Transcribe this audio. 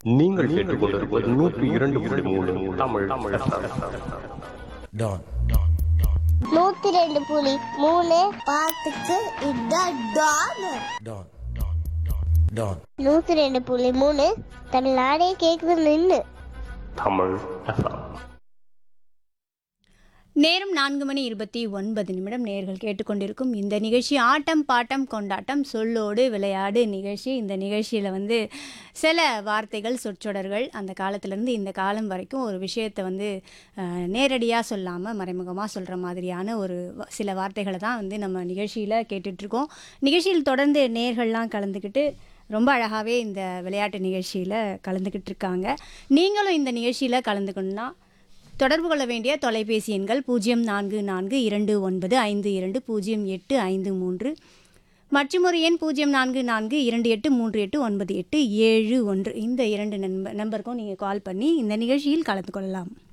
நீங்கள் கேட்டுக்கொண்டிருப்பது நூற்றி இரண்டு புள்ளி மூணு தமிழ் Don. நூத்தி ரெண்டு புலி மூணு பாத்துக்கு இதான் டான் Don. Don. நூத்தி ரெண்டு புலி மூணு தமிழ்நாடே கேக்குது நின்னு தமிழ் FM. நேரம் நான்கு மணி இருபத்தி ஒன்பது நிமிடம் நேர்கள் கேட்டுக்கொண்டிருக்கும் இந்த நிகழ்ச்சி ஆட்டம் பாட்டம் கொண்டாட்டம் சொல்லோடு விளையாடு நிகழ்ச்சி இந்த நிகழ்ச்சியில் வந்து சில வார்த்தைகள் சொற்றொடர்கள் அந்த காலத்திலேருந்து இந்த காலம் வரைக்கும் ஒரு விஷயத்தை வந்து நேரடியாக சொல்லாமல் மறைமுகமாக சொல்கிற மாதிரியான ஒரு வ- சில வார்த்தைகளை தான் வந்து நம்ம நிகழ்ச்சியில் கேட்டுட்ருக்கோம் நிகழ்ச்சியில் தொடர்ந்து நேர்கள்லாம் கலந்துக்கிட்டு ரொம்ப அழகாகவே இந்த விளையாட்டு நிகழ்ச்சியில் கலந்துக்கிட்டு இருக்காங்க நீங்களும் இந்த நிகழ்ச்சியில் கலந்துக்கணுன்னா தொடர்பு கொள்ள வேண்டிய தொலைபேசி எண்கள் பூஜ்ஜியம் நான்கு நான்கு இரண்டு ஒன்பது ஐந்து இரண்டு பூஜ்ஜியம் எட்டு ஐந்து மூன்று மற்றும் ஒரு எண் பூஜ்ஜியம் நான்கு நான்கு இரண்டு எட்டு மூன்று எட்டு ஒன்பது எட்டு ஏழு ஒன்று இந்த இரண்டு நண்பர் நம்பருக்கும் நீங்கள் கால் பண்ணி இந்த நிகழ்ச்சியில் கலந்து கொள்ளலாம்